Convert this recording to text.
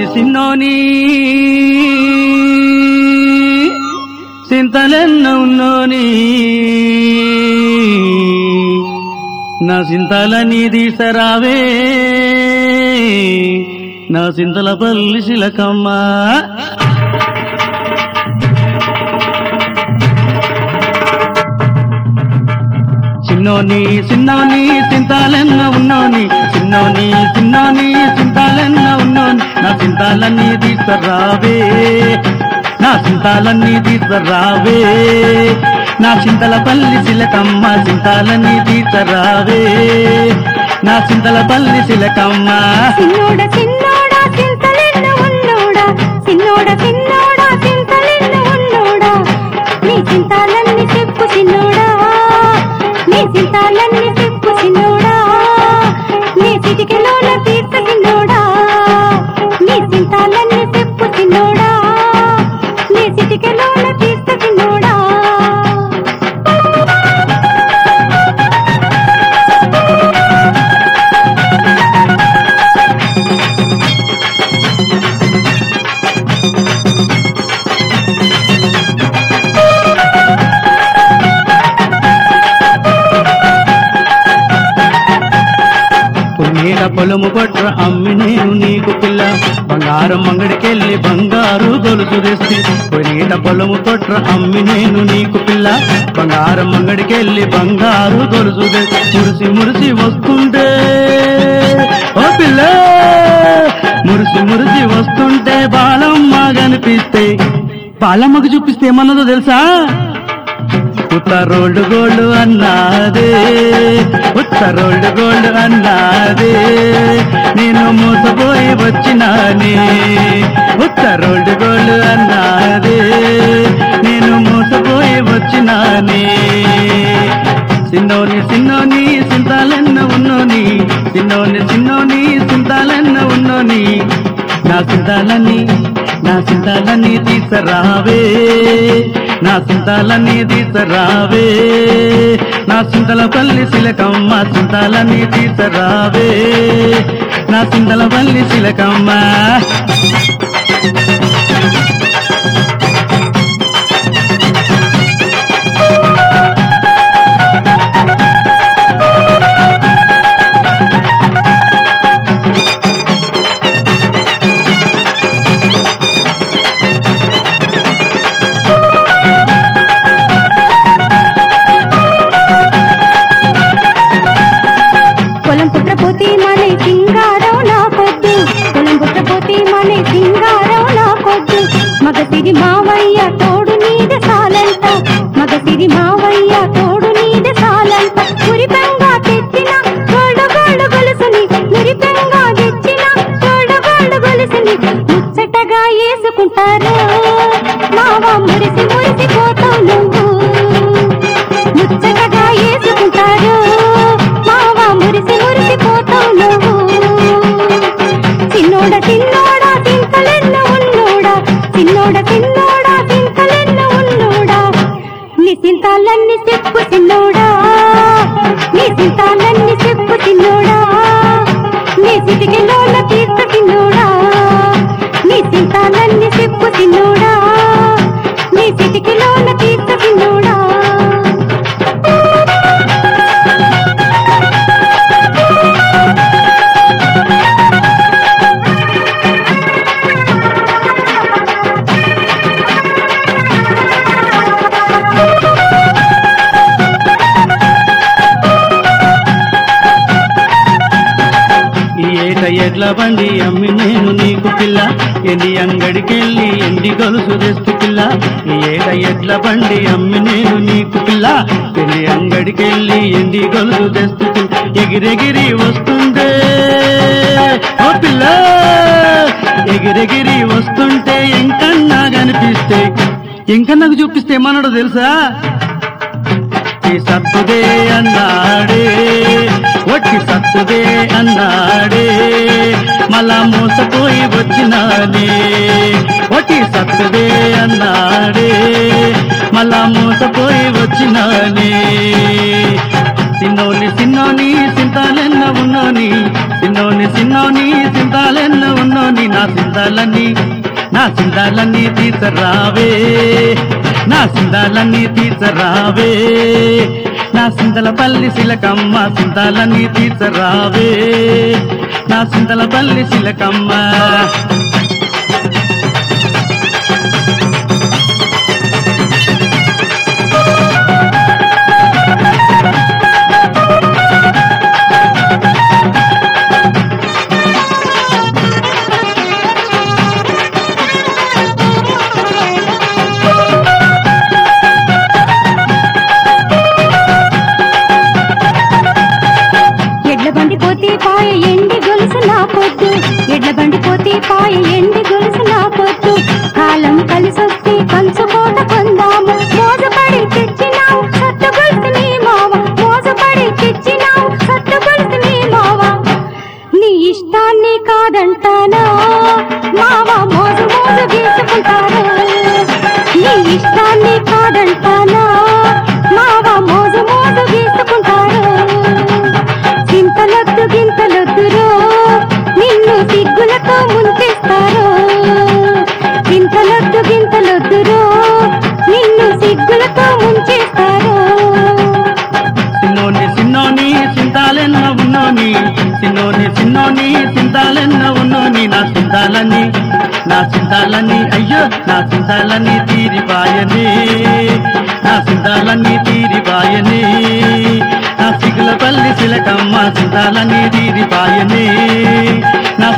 సిన్నోని సిన్నోని సింతలెన్న ఉన్నోని నా సింతలని తీసరావే నా సింతల పల్లి శిలకమ్మ చిన్నోని చిన్నోని సింతాలెన్న ఉన్నోని చిన్నోని చిన్నోని సింతాలెన్న ఉన్నోని నా సింతాలన్నీ తీసుకురావే నా సింతాలన్నీ తీసుకురావే నా చింతల పల్లి సిలకమ్మ సింతాలన్నీ తీసుకురావే నా చింతల పల్లి సిలకమ్మ సిన్నోడ సిన్నోడా చింతలెన్న ఉన్నోడా సిన్నోడ సిన్నోడా చింతలెన్న ఉన్నోడా నీ చింతాలన్నీ చెప్పు సిన్నోడా నీ చింతాలన్నీ చెప్పు సిన్నోడా నీ చిటికెలోన తీర్చ సిన్నోడా నీ చింతాలన్నీ చెప్పు సిన్నోడా నీ చిటికెలోన తీర్చ సిన్నోడా పున్నీల పొలము పట్ర అమ్మి నేను నీకు పిల్ల బంగారం అంగడికెళ్ళి బంగారు గొలుసు తెస్తే పునీట పొలము పట్ర అమ్మి నేను నీకు పిల్ల బంగారం అంగడికెళ్ళి బంగారు గొలుసు తెస్తే మురిసి మురిసి వస్తుంటే ఓ పిల్ల మురిసి మురిసి వస్తుంటే బాలమ్మ కనిపిస్తే బాలమ్మకు చూపిస్తే ఏమన్నదో తెలుసా ఉత్తరోళ్ళు గోల్డ్ అన్నాదే ఉత్తరోళ్ళు గోల్డ్ అన్నాదే నేను మోసపోయి వచ్చినానే ఉత్తరోళ్ళు గోల్డ్ అన్నాదే నేను మోసపోయి వచ్చినానే సిన్నోని సిన్నోని సింతాలెన్న ఉన్నోని సిన్నోని సిన్నోని సింతాలెన్న ఉన్నోని నా సింతాలన్నీ నా సింతాలన్నీ తీసరావే నా సింతాలన్నీ తీసరావే నా సింతల పల్లి శిలకమ్మ సింతాలన్నీ తీసరావే నా సింతల పల్లి శిలకమ్మ పొలం పుట్టపోతే మనే సింగారం నా కొద్దు పొలం పుట్టపోతే మనే సింగారం నా కొద్దు మగసిరి మావయ్య తోడు నీద సాలంట మగసిరి మావయ్య తోడు నీద సాలంట మురిపెంగా తెచ్చిన గోడు గోడు గొలుసుని మురిపెంగా తెచ్చిన గోడు గోడు గొలుసుని ముచ్చటగా వేసుకుంటారు మావ మురిసి మురిసి పోతావు నువ్వు ముచ్చటగా వేసుకుంటారు మావా మురిసి మురిసి పోతావు నువ్వు చిన్నోడ చిన్నోడా చింతలెన్న ఉన్నోడా చిన్నోడ చిన్నోడా చింతలెన్న ఉన్నోడా నీ చింతాలన్నీ చెప్పు చిన్నోడా నీ చింతాలన్నీ చెప్పు చిన్నోడా నీ చిటికెలోన తీర్చ చిన్నోడా నీ చింతాలన్నీ చెప్పు చిన్నోడా నీ చిటికెలోన తీర్చ చిన్నోడా ఈ ఏట ఎడ్ల బండి అమ్మి నేను నీకు పిల్ల ఎండి అంగడికెళ్ళి ఎండి గొలుసు తెస్తు పిల్ల ఈ ఏట ఎడ్ల బండి అమ్మి నేను నీకు పిల్ల ఎండి అంగడికెళ్ళి ఎండి గొలుసు తెస్తు పిల్ల ఎగిరెగిరి వస్తుందే ఓ పిల్ల ఎగిరెగిరి వస్తుంటే ఎంకన్నా కనిపిస్తే ఎంకన్నాకు చూపిస్తే ఏమన్నాడో తెలుసా ఒట్టి సత్తుదే అన్నాడే ఒట్టి సత్తుదే అన్నాడే మళ్ళా మోసపోయి వచ్చినానే ఒట్టి సత్తుదే అన్నాడే మళ్ళా మోసపోయి వచ్చినానే సిన్నోని సిన్నోని సిన్న సింతాలెన్న ఉన్నోని సిన్నోని సిన్నోని సింతాలెన్న ఉన్నోని నా సింతాలన్నీ నా సింతాలన్నీ తీసరావే నా సింతాలన్నీ తీసరావే నా సింతల పల్లి శిలకమ్మ సింతాలన్నీ తీసరావే నా సింతల పల్లి శిలకమ్మ ఎడ్ల బండి పోతే పాయ ఎండి గొలుసు నా పొద్దు ఎడ్ల బండి పోతే పాయ ఎండి గొలుసు నా పొద్దు కాలం కలిసొస్తే కంచుకోట కొందాము మోసపడి తెచ్చినావు సత్తు గొలుసు నీ మావ మోసపడి తెచ్చినావు సత్తు గొలుసు నీ మావ నీ ఇష్టాన్ని కాదంటానా మావ మోజు మోజు గీసుకుంటారు నీ ఇష్టాన్ని కాదంటానా మావ మోజు మోజు గీసుకుంటారు చింతలొద్దు గింతలొద్దురో నిన్ను సిగ్గులతో ముంచేస్తారు చింతలొద్దు గింతలొద్దురో నిన్ను సిగ్గులతో ముంచేస్తారు సిన్నోని సిన్నోని సింతాలెన్న ఉన్నోని సిన్నోని సిన్నోని సింతాలెన్న ఉన్నోని నా సింతాలని నా సింతాలని అయ్యో నా సింతాలని తీరిపాయనే నా సింతాలని తీరిపాయనే నా సిగుల పల్లి శిలకమ్మ సింతాలని తీరిపాయనే నా